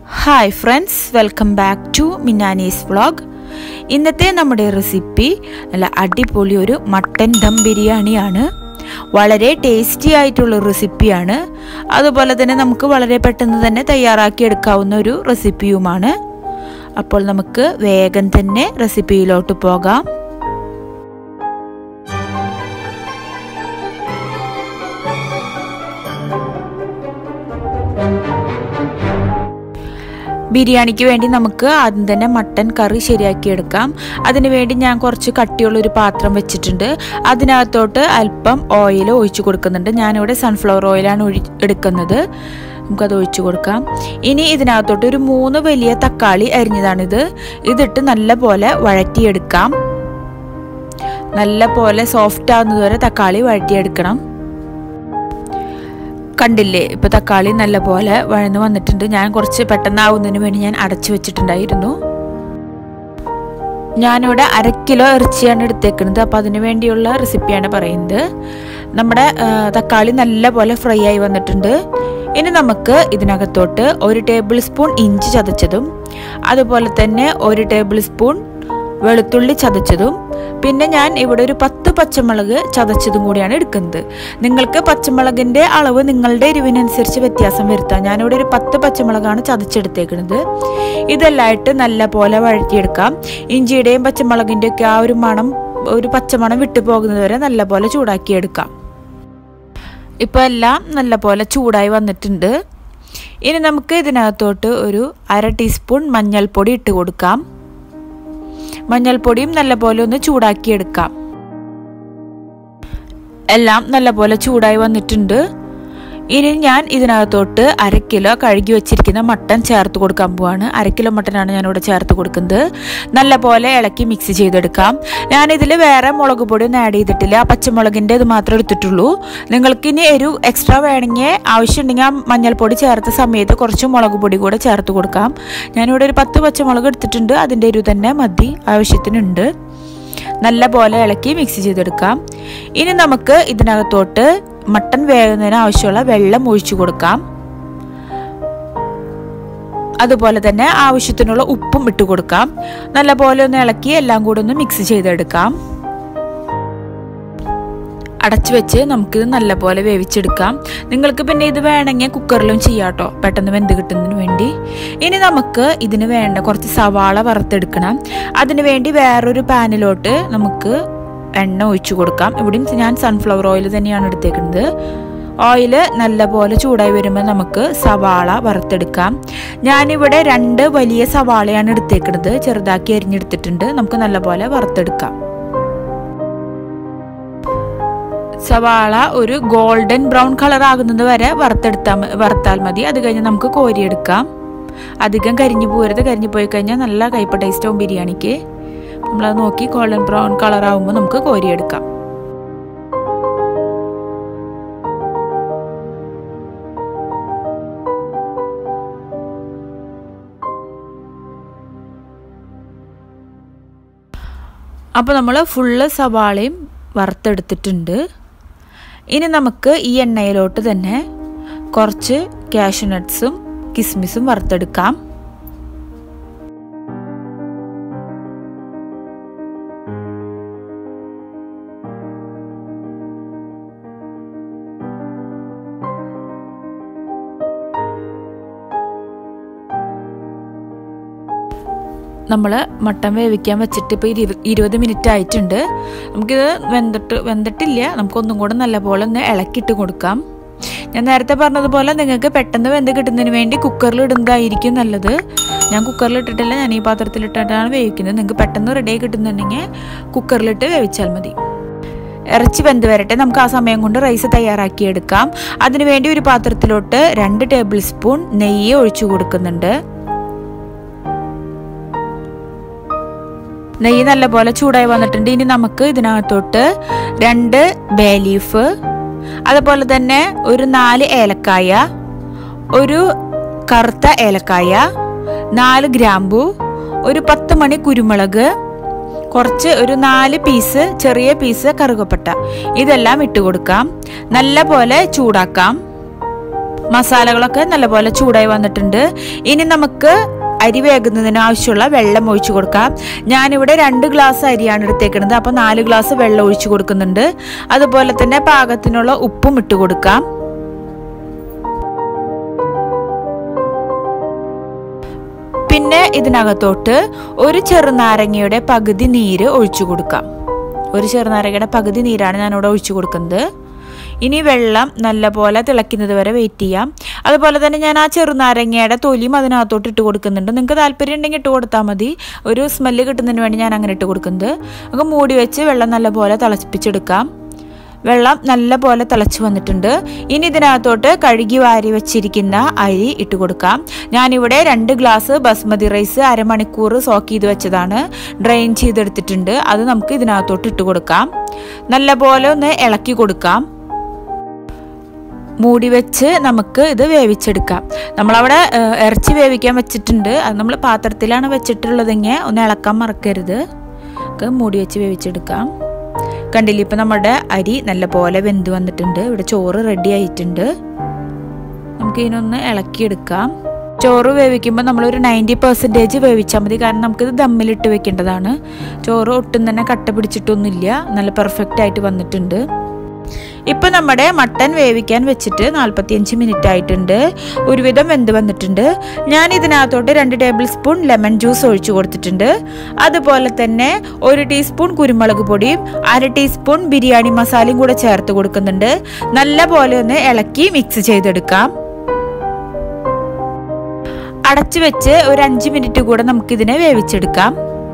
hi friends welcome back to Minnanees vlog ഇന്നത്തെ നമ്മുടെ recipe നല്ല അടിപൊളി ഒരു മട്ടൻ ദം ബിരിയാണിയാണ് വളരെ ടേസ്റ്റി ആയിട്ടുള്ള റെസിപ്പിയാണ് അതുപോലെ തന്നെ നമുക്ക് വളരെ പെട്ടെന്ന് തന്നെ തയ്യാറാക്കി എടുക്കാവുന്ന ഒരു റെസിപ്പിയുമാണ് അപ്പോൾ നമുക്ക് വേഗം തന്നെ റെസിപ്പിയിലോട്ട് പോകാം ബിരിയാണിക്ക് വേണ്ടി നമുക്ക് ആദ്യം തന്നെ മട്ടൻ കറി ശരിയാക്കി എടുക്കാം അതിന് വേണ്ടി ഞാൻ കുറച്ച് കട്ടിയുള്ളൊരു പാത്രം വെച്ചിട്ടുണ്ട് അതിനകത്തോട്ട് അല്പം ഓയിൽ ഒഴിച്ചു കൊടുക്കുന്നുണ്ട് ഞാനിവിടെ സൺഫ്ലവർ ഓയിലാണ് ഒഴി എടുക്കുന്നത് നമുക്കത് ഒഴിച്ചു കൊടുക്കാം ഇനി ഇതിനകത്തോട്ട് ഒരു മൂന്ന് വലിയ തക്കാളി അരിഞ്ഞതാണിത് ഇതിട്ട് നല്ല പോലെ വഴറ്റിയെടുക്കാം നല്ല പോലെ സോഫ്റ്റ് ആവുന്നതുവരെ തക്കാളി വഴറ്റിയെടുക്കണം കണ്ടില്ലേ ഇപ്പോൾ തക്കാളി നല്ല പോലെ വഴന്ന് വന്നിട്ടുണ്ട് ഞാൻ കുറച്ച് പെട്ടെന്നാവുന്നതിന് വേണ്ടി ഞാൻ അടച്ചു വെച്ചിട്ടുണ്ടായിരുന്നു ഞാനിവിടെ അര കിലോ ഇറച്ചിയാണ് എടുത്തേക്കുന്നത് അപ്പോൾ അതിന് വേണ്ടിയുള്ള റെസിപ്പിയാണ് പറയുന്നത് നമ്മുടെ തക്കാളി നല്ല പോലെ ഫ്രൈ ആയി വന്നിട്ടുണ്ട് ഇനി നമുക്ക് ഇതിനകത്തോട്ട് ഒരു ടേബിൾ സ്പൂൺ ഇഞ്ചി ചതച്ചതും അതുപോലെ തന്നെ ഒരു ടേബിൾ സ്പൂൺ വെളുത്തുള്ളി ചതച്ചതും പിന്നെ ഞാൻ ഇവിടെ ഒരു പത്ത് പച്ചമുളക് ചതച്ചതും കൂടിയാണ് എടുക്കുന്നത് നിങ്ങൾക്ക് പച്ചമുളകിൻ്റെ അളവ് നിങ്ങളുടെ എരിവിനനുസരിച്ച് വ്യത്യാസം വരുത്താം ഞാനിവിടെ ഒരു പത്ത് പച്ചമുളകാണ് ചതച്ചെടുത്തേക്കുന്നത് ഇതെല്ലാമായിട്ട് നല്ല പോലെ വഴറ്റിയെടുക്കാം ഇഞ്ചിയുടെയും പച്ചമുളകിൻ്റെ ഒക്കെ ആ ഒരു മണം ഒരു പച്ചമണം വിട്ടു പോകുന്നത് വരെ നല്ല പോലെ ചൂടാക്കിയെടുക്കാം ഇപ്പോൾ എല്ലാം നല്ല പോലെ ചൂടായി വന്നിട്ടുണ്ട് ഇനി നമുക്ക് ഇതിനകത്തോട്ട് ഒരു അര ടീസ്പൂൺ മഞ്ഞൾപ്പൊടി ഇട്ട് കൊടുക്കാം മഞ്ഞൾപ്പൊടിയും നല്ലപോലെ ഒന്ന് ചൂടാക്കിയെടുക്കാം എല്ലാം നല്ലപോലെ ചൂടായി വന്നിട്ടുണ്ട് ഇനി ഞാൻ ഇതിനകത്തോട്ട് അര കിലോ കഴുകി വെച്ചിരിക്കുന്ന മട്ടൻ ചേർത്ത് കൊടുക്കാൻ പോവാണ് അര കിലോ മട്ടനാണ് ഞാനിവിടെ ചേർത്ത് കൊടുക്കുന്നത് നല്ലപോലെ ഇളക്കി മിക്സ് ചെയ്തെടുക്കാം ഞാനിതിൽ വേറെ മുളക് പൊടി ഒന്നും ആഡ് ചെയ്തിട്ടില്ല പച്ചമുളകിൻ്റെ ഇത് മാത്രമേ എടുത്തിട്ടുള്ളൂ നിങ്ങൾക്ക് ഇനി എരിവ് എക്സ്ട്രാ വേണമെങ്കിൽ ആവശ്യമുണ്ടെങ്കിൽ ആ മഞ്ഞൾപ്പൊടി ചേർത്ത സമയത്ത് കുറച്ച് മുളക് പൊടി കൂടെ ചേർത്ത് കൊടുക്കാം ഞാനിവിടെ ഒരു പത്ത് പച്ചമുളക് എടുത്തിട്ടുണ്ട് അതിൻ്റെ എരിവ് തന്നെ മതി ആവശ്യത്തിനുണ്ട് നല്ല പോലെ ഇളക്കി മിക്സ് ചെയ്തെടുക്കാം ഇനി നമുക്ക് ഇതിനകത്തോട്ട് മട്ടൺ വേകുന്നതിന് ആവശ്യമുള്ള വെള്ളം ഒഴിച്ചു കൊടുക്കാം അതുപോലെ തന്നെ ആവശ്യത്തിനുള്ള ഉപ്പും ഇട്ട് കൊടുക്കാം നല്ല പോലെ ഒന്ന് ഇളക്കി എല്ലാം കൂടെ ഒന്ന് മിക്സ് ചെയ്തെടുക്കാം അടച്ചു വെച്ച് നമുക്കിത് നല്ലപോലെ വേവിച്ചെടുക്കാം നിങ്ങൾക്ക് പിന്നെ ഇത് വേണമെങ്കിൽ കുക്കറിലും ചെയ്യാം കേട്ടോ പെട്ടെന്ന് വെന്ത് കിട്ടുന്നതിന് വേണ്ടി ഇനി നമുക്ക് ഇതിന് വേണ്ട കുറച്ച് സവാള വറുത്തെടുക്കണം അതിന് വേണ്ടി വേറൊരു പാനിലോട്ട് നമുക്ക് എണ്ണ ഒഴിച്ചു കൊടുക്കാം ഇവിടെയും ഞാൻ സൺഫ്ലവർ ഓയിൽ തന്നെയാണ് എടുത്തേക്കുന്നത് ഓയിൽ നല്ലപോലെ ചൂടായി വരുമ്പോൾ നമുക്ക് സവാള വറുത്തെടുക്കാം ഞാനിവിടെ രണ്ട് വലിയ സവാളയാണ് എടുത്തേക്കുന്നത് ചെറുതാക്കി അരിഞ്ഞെടുത്തിട്ടുണ്ട് നമുക്ക് നല്ലപോലെ വറുത്തെടുക്കാം സവാള ഒരു ഗോൾഡൻ ബ്രൗൺ കളർ ആകുന്നത് വരെ വറുത്തെടുത്താൽ വറുത്താൽ മതി അത് കഴിഞ്ഞ് നമുക്ക് കോരിയെടുക്കാം അധികം കരിഞ്ഞു പോരുത് കരിഞ്ഞു പോയി കഴിഞ്ഞാൽ നല്ല കയ്പ ടേസ്റ്റ് ആവും ബിരിയാണിക്ക് നമ്മളത് നോക്കി ഗോൾഡൻ ബ്രൗൺ കളർ ആകുമ്പോൾ നമുക്ക് കോരിയെടുക്കാം അപ്പോൾ നമ്മൾ ഫുള്ള് സവാളയും വറുത്തെടുത്തിട്ടുണ്ട് ഇനി നമുക്ക് ഈ എണ്ണയിലോട്ട് തന്നെ കുറച്ച് കാഷ്യൂ നട്ട്സും കിസ്മിസും വറുത്തെടുക്കാം നമ്മൾ മട്ടൻ വേവിക്കാൻ വെച്ചിട്ട് ഇപ്പോൾ ഇരു ഇരുപത് മിനിറ്റ് ആയിട്ടുണ്ട് നമുക്കിത് വെന്തിട്ട് വെന്തിട്ടില്ല നമുക്കൊന്നും കൂടെ നല്ലപോലെ ഒന്ന് ഇളക്കിയിട്ട് കൊടുക്കാം ഞാൻ നേരത്തെ പറഞ്ഞതുപോലെ നിങ്ങൾക്ക് പെട്ടെന്ന് വെന്ത് കിട്ടുന്നതിന് വേണ്ടി കുക്കറിൽ ഇടുന്നതായിരിക്കും നല്ലത് ഞാൻ കുക്കറിൽ ഇട്ടിട്ടില്ല ഞാൻ ഈ പാത്രത്തിലിട്ടിട്ടാണ് വേവിക്കുന്നത് നിങ്ങൾക്ക് പെട്ടെന്ന് റെഡിയായി കിട്ടുന്നുണ്ടെങ്കിൽ കുക്കറിലിട്ട് വേവിച്ചാൽ മതി ഇറച്ചി വെന്ത് വരട്ടെ നമുക്ക് ആ സമയം കൊണ്ട് റൈസ് തയ്യാറാക്കിയെടുക്കാം അതിനുവേണ്ടി ഒരു പാത്രത്തിലോട്ട് രണ്ട് ടേബിൾ സ്പൂൺ നെയ്യ് ഒഴിച്ചു കൊടുക്കുന്നുണ്ട് നെയ്യ് നല്ലപോലെ ചൂടായി വന്നിട്ടുണ്ട് ഇനി നമുക്ക് ഇതിനകത്തോട്ട് രണ്ട് ബേ ലീഫ് അതുപോലെ തന്നെ ഒരു നാല് ഏലക്കായ ഒരു കറുത്ത ഏലക്കായ നാല് ഗ്രാമ്പു ഒരു പത്ത് മണി കുരുമുളക് കുറച്ച് ഒരു നാല് പീസ് ചെറിയ പീസ് കറുകപ്പട്ട ഇതെല്ലാം ഇട്ട് കൊടുക്കാം നല്ല പോലെ ചൂടാക്കാം മസാലകളൊക്കെ നല്ലപോലെ ചൂടായി വന്നിട്ടുണ്ട് ഇനി നമുക്ക് അരി വേകുന്നതിന് ആവശ്യമുള്ള വെള്ളം ഒഴിച്ചു കൊടുക്കാം ഞാനിവിടെ രണ്ട് ഗ്ലാസ് അരിയാണ് എടുത്തേക്കുന്നത് അപ്പോൾ നാല് ഗ്ലാസ് വെള്ളം ഒഴിച്ചു കൊടുക്കുന്നുണ്ട് അതുപോലെ തന്നെ പാകത്തിനുള്ള ഉപ്പും ഇട്ട് കൊടുക്കാം പിന്നെ ഇതിനകത്തോട്ട് ഒരു ചെറുനാരങ്ങയുടെ പകുതി നീര് ഒഴിച്ചു കൊടുക്കാം ഒരു ചെറുനാരങ്ങയുടെ പകുതി നീരാണ് ഞാനിവിടെ ഒഴിച്ചു കൊടുക്കുന്നത് ഇനി വെള്ളം നല്ലപോലെ തിളയ്ക്കുന്നത് വരെ വെയിറ്റ് ചെയ്യാം അതുപോലെ തന്നെ ഞാൻ ആ ചെറുനാരങ്ങയുടെ തൊലിയും അതിനകത്തോട്ട് ഇട്ട് കൊടുക്കുന്നുണ്ട് നിങ്ങൾക്ക് താല്പര്യം ഉണ്ടെങ്കിൽ ഇട്ട് കൊടുത്താൽ മതി ഒരു സ്മെല്ല് കിട്ടുന്നതിന് വേണ്ടി ഞാൻ അങ്ങനെ ഇട്ട് കൊടുക്കുന്നത് നമുക്ക് മൂടി വെച്ച് വെള്ളം നല്ലപോലെ തിളപ്പിച്ചെടുക്കാം വെള്ളം നല്ല പോലെ തിളച്ച് വന്നിട്ടുണ്ട് ഇനി ഇതിനകത്തോട്ട് കഴുകി വാരി വെച്ചിരിക്കുന്ന അരി ഇട്ട് കൊടുക്കാം ഞാനിവിടെ രണ്ട് ഗ്ലാസ് ബസ്മതി റൈസ് അരമണിക്കൂർ സോക്ക് ചെയ്ത് വെച്ചതാണ് ഡ്രെയിൻ ചെയ്തെടുത്തിട്ടുണ്ട് അത് നമുക്ക് ഇതിനകത്തോട്ട് ഇട്ട് കൊടുക്കാം നല്ല പോലെ ഒന്ന് ഇളക്കി കൊടുക്കാം മൂടി വെച്ച് നമുക്ക് ഇത് വേവിച്ചെടുക്കാം നമ്മളവിടെ ഇറച്ചി വേവിക്കാൻ വെച്ചിട്ടുണ്ട് അത് നമ്മൾ പാത്രത്തിലാണ് വെച്ചിട്ടുള്ളതെങ്കിൽ ഒന്ന് ഇളക്കാൻ മറക്കരുത് നമുക്ക് മൂടി വെച്ച് വേവിച്ചെടുക്കാം കണ്ടില്ലേ ഇപ്പം നമ്മുടെ അരി നല്ല പോലെ വെന്ത് വന്നിട്ടുണ്ട് ഇവിടെ ചോറ് റെഡി ആയിട്ടുണ്ട് നമുക്ക് ഇതിനൊന്ന് ഇളക്കിയെടുക്കാം ചോറ് വേവിക്കുമ്പോൾ നമ്മളൊരു നയൻറ്റി പെർസെൻറ്റേജ് വേവിച്ചാൽ മതി കാരണം നമുക്കിത് ദമ്മിലിട്ട് വെക്കേണ്ടതാണ് ചോറ് ഒട്ടും തന്നെ കട്ട പിടിച്ചിട്ടൊന്നുമില്ല നല്ല പെർഫെക്റ്റ് ആയിട്ട് വന്നിട്ടുണ്ട് ഇപ്പം നമ്മുടെ മട്ടൻ വേവിക്കാൻ വെച്ചിട്ട് നാൽപ്പത്തിയഞ്ച് മിനിറ്റ് ആയിട്ടുണ്ട് ഒരുവിധം വെന്ത് വന്നിട്ടുണ്ട് ഞാൻ ഇതിനകത്തോട്ട് രണ്ട് ടേബിൾ സ്പൂൺ ലെമൺ ജ്യൂസ് ഒഴിച്ചു കൊടുത്തിട്ടുണ്ട് അതുപോലെ തന്നെ ഒരു ടീസ്പൂൺ കുരുമുളക് പൊടിയും അര ടീസ്പൂൺ ബിരിയാണി മസാലയും കൂടെ ചേർത്ത് കൊടുക്കുന്നുണ്ട് നല്ല പോലെ ഒന്ന് ഇളക്കി മിക്സ് ചെയ്തെടുക്കാം അടച്ചു വെച്ച് ഒരു അഞ്ച് മിനിറ്റ് കൂടെ നമുക്കിതിനെ വേവിച്ചെടുക്കാം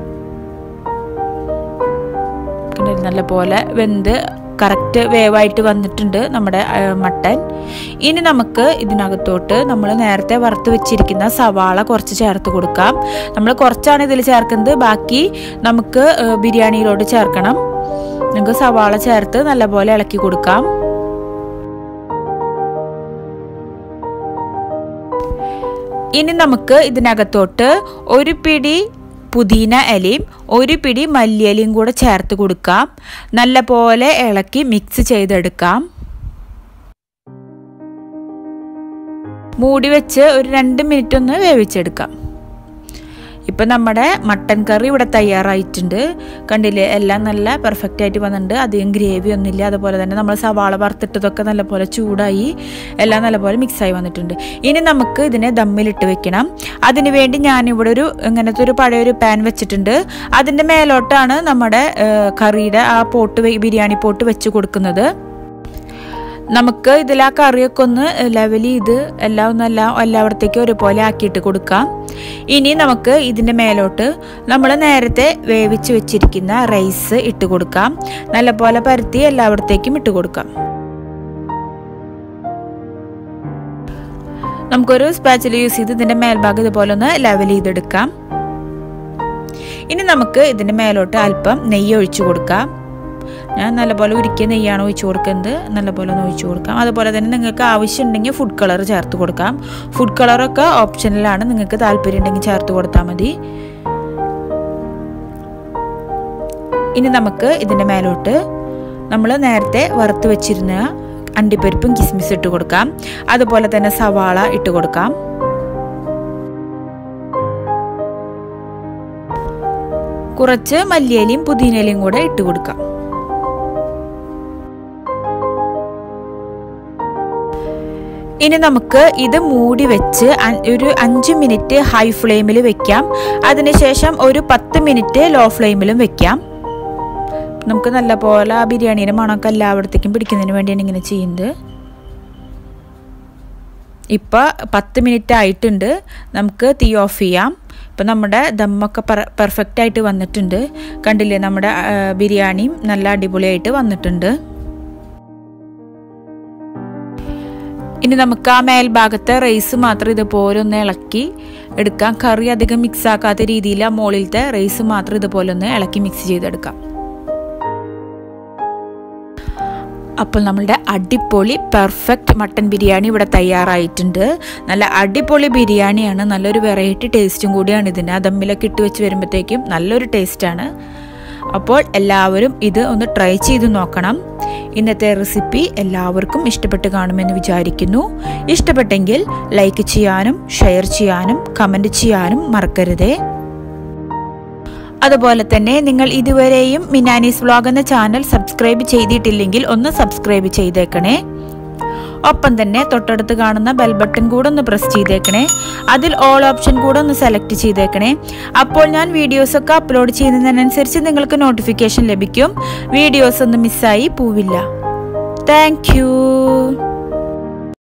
നല്ല പോലെ വെന്ത് കറക്റ്റ് വേവായിട്ട് വന്നിട്ടുണ്ട് നമ്മുടെ മട്ടൻ ഇനി നമുക്ക് ഇതിനകത്തോട്ട് നമ്മൾ നേരത്തെ വറുത്ത് വെച്ചിരിക്കുന്ന സവാള കുറച്ച് ചേർത്ത് കൊടുക്കാം നമ്മൾ കുറച്ചാണ് ഇതിൽ ചേർക്കുന്നത് ബാക്കി നമുക്ക് ബിരിയാണിയിലോട്ട് ചേർക്കണം നമുക്ക് സവാള ചേർത്ത് നല്ലപോലെ ഇളക്കി കൊടുക്കാം ഇനി നമുക്ക് ഇതിനകത്തോട്ട് ഒരു പിടി പുതിന ഇലയും ഒരു പിടി മല്ലിയിലയും കൂടെ ചേർത്ത് കൊടുക്കാം നല്ല പോലെ ഇളക്കി മിക്സ് ചെയ്തെടുക്കാം മൂടി വെച്ച് ഒരു രണ്ട് മിനിറ്റ് ഒന്ന് വേവിച്ചെടുക്കാം ഇപ്പം നമ്മുടെ മട്ടൻ കറി ഇവിടെ തയ്യാറായിട്ടുണ്ട് കണ്ടില്ലേ എല്ലാം നല്ല പെർഫെക്റ്റ് ആയിട്ട് വന്നിട്ടുണ്ട് അധികം ഗ്രേവി ഒന്നുമില്ല അതുപോലെ തന്നെ നമ്മൾ സവാള വറുത്തിട്ടതൊക്കെ നല്ലപോലെ ചൂടായി എല്ലാം നല്ലപോലെ മിക്സായി വന്നിട്ടുണ്ട് ഇനി നമുക്ക് ഇതിനെ ദമ്മിലിട്ട് വെക്കണം അതിന് വേണ്ടി ഞാനിവിടെ ഒരു ഇങ്ങനത്തെ ഒരു പഴയൊരു പാൻ വെച്ചിട്ടുണ്ട് അതിൻ്റെ മേലോട്ടാണ് നമ്മുടെ കറിയുടെ ആ പോട്ട് ബിരിയാണി പോട്ട് വെച്ച് കൊടുക്കുന്നത് നമുക്ക് ഇതിൽ ആ കറിയൊക്കെ ഒന്ന് ലെവൽ ചെയ്ത് എല്ലാം ഒന്ന് എല്ലാം എല്ലായിടത്തേക്കും ഒരുപോലെ ആക്കിയിട്ട് കൊടുക്കാം ഇനി നമുക്ക് ഇതിൻ്റെ മേലോട്ട് നമ്മൾ നേരത്തെ വേവിച്ച് വെച്ചിരിക്കുന്ന റൈസ് ഇട്ട് കൊടുക്കാം നല്ലപോലെ പരത്തി എല്ലായിടത്തേക്കും ഇട്ട് കൊടുക്കാം നമുക്കൊരു സ്പാച്ചിൽ യൂസ് ചെയ്ത് ഇതിൻ്റെ മേൽഭാഗം ഇതുപോലെ ഒന്ന് ലെവൽ ചെയ്തെടുക്കാം ഇനി നമുക്ക് ഇതിൻ്റെ മേലോട്ട് അല്പം നെയ്യ് ഒഴിച്ചു കൊടുക്കാം ഞാൻ നല്ലപോലെ ഉരുക്കിയ നെയ്യാണ് ഒഴിച്ചു കൊടുക്കുന്നത് നല്ലപോലെ ഒന്ന് ഒഴിച്ചു കൊടുക്കാം അതുപോലെ തന്നെ നിങ്ങൾക്ക് ആവശ്യമുണ്ടെങ്കിൽ ഫുഡ് കളർ ചേർത്ത് കൊടുക്കാം ഫുഡ് കളറൊക്കെ ഓപ്ഷനിലാണ് നിങ്ങൾക്ക് താല്പര്യം ഉണ്ടെങ്കിൽ ചേർത്ത് കൊടുത്താൽ മതി ഇനി നമുക്ക് ഇതിൻ്റെ മേലോട്ട് നമ്മൾ നേരത്തെ വറുത്ത് വെച്ചിരുന്ന അണ്ടിപ്പരിപ്പും കിസ്മിസ് ഇട്ട് കൊടുക്കാം അതുപോലെ തന്നെ സവാള ഇട്ട് കൊടുക്കാം കുറച്ച് മല്ലിയിലയും പുതിനയിലയും കൂടെ ഇട്ട് കൊടുക്കാം ഇനി നമുക്ക് ഇത് മൂടി വെച്ച് ഒരു അഞ്ച് മിനിറ്റ് ഹൈ ഫ്ലെയിമിൽ വെക്കാം അതിനുശേഷം ഒരു പത്ത് മിനിറ്റ് ലോ ഫ്ലെയിമിലും വെക്കാം നമുക്ക് നല്ല പോലെ ആ ബിരിയാണീൻ്റെ മണമൊക്കെ എല്ലായിടത്തേക്കും പിടിക്കുന്നതിന് വേണ്ടിയാണ് ഇങ്ങനെ ചെയ്യുന്നത് ഇപ്പോൾ പത്ത് മിനിറ്റ് ആയിട്ടുണ്ട് നമുക്ക് തീ ഓഫ് ചെയ്യാം ഇപ്പം നമ്മുടെ ദമ്മൊക്കെ പെർഫെക്റ്റ് ആയിട്ട് വന്നിട്ടുണ്ട് കണ്ടില്ലേ നമ്മുടെ ബിരിയാണിയും നല്ല അടിപൊളിയായിട്ട് വന്നിട്ടുണ്ട് ഇനി നമുക്ക് ആ മേൽഭാഗത്തെ റൈസ് മാത്രം ഇതുപോലെ ഒന്ന് ഇളക്കി എടുക്കാം കറി അധികം മിക്സ് ആക്കാത്ത രീതിയിൽ ആ മുകളിലത്തെ റൈസ് മാത്രം ഇതുപോലെ ഒന്ന് ഇളക്കി മിക്സ് ചെയ്തെടുക്കാം അപ്പോൾ നമ്മളുടെ അടിപൊളി പെർഫെക്റ്റ് മട്ടൻ ബിരിയാണി ഇവിടെ തയ്യാറായിട്ടുണ്ട് നല്ല അടിപൊളി ബിരിയാണിയാണ് നല്ലൊരു വെറൈറ്റി ടേസ്റ്റും കൂടിയാണ് ഇതിന് ദമ്മിലൊക്കെ ഇട്ട് വെച്ച് വരുമ്പോഴത്തേക്കും നല്ലൊരു ടേസ്റ്റാണ് അപ്പോൾ എല്ലാവരും ഇത് ഒന്ന് ട്രൈ ചെയ്ത് നോക്കണം ഇന്നത്തെ റെസിപ്പി എല്ലാവർക്കും ഇഷ്ടപ്പെട്ട് കാണുമെന്ന് വിചാരിക്കുന്നു ഇഷ്ടപ്പെട്ടെങ്കിൽ ലൈക്ക് ചെയ്യാനും ഷെയർ ചെയ്യാനും കമൻറ്റ് ചെയ്യാനും മറക്കരുതേ അതുപോലെ തന്നെ നിങ്ങൾ ഇതുവരെയും മിനാനീസ് വ്ലോഗ് എന്ന ചാനൽ സബ്സ്ക്രൈബ് ചെയ്തിട്ടില്ലെങ്കിൽ ഒന്ന് സബ്സ്ക്രൈബ് ചെയ്തേക്കണേ ഒപ്പം തന്നെ തൊട്ടടുത്ത് കാണുന്ന ബെൽ ബട്ടൺ കൂടെ ഒന്ന് പ്രസ് ചെയ്തേക്കണേ അതിൽ ഓൾ ഓപ്ഷൻ കൂടെ ഒന്ന് സെലക്ട് ചെയ്തേക്കണേ അപ്പോൾ ഞാൻ വീഡിയോസ് ഒക്കെ അപ്ലോഡ് ചെയ്യുന്നതിനനുസരിച്ച് നിങ്ങൾക്ക് നോട്ടിഫിക്കേഷൻ ലഭിക്കും വീഡിയോസ് ഒന്നും മിസ്സായി പോവില്ല താങ്ക്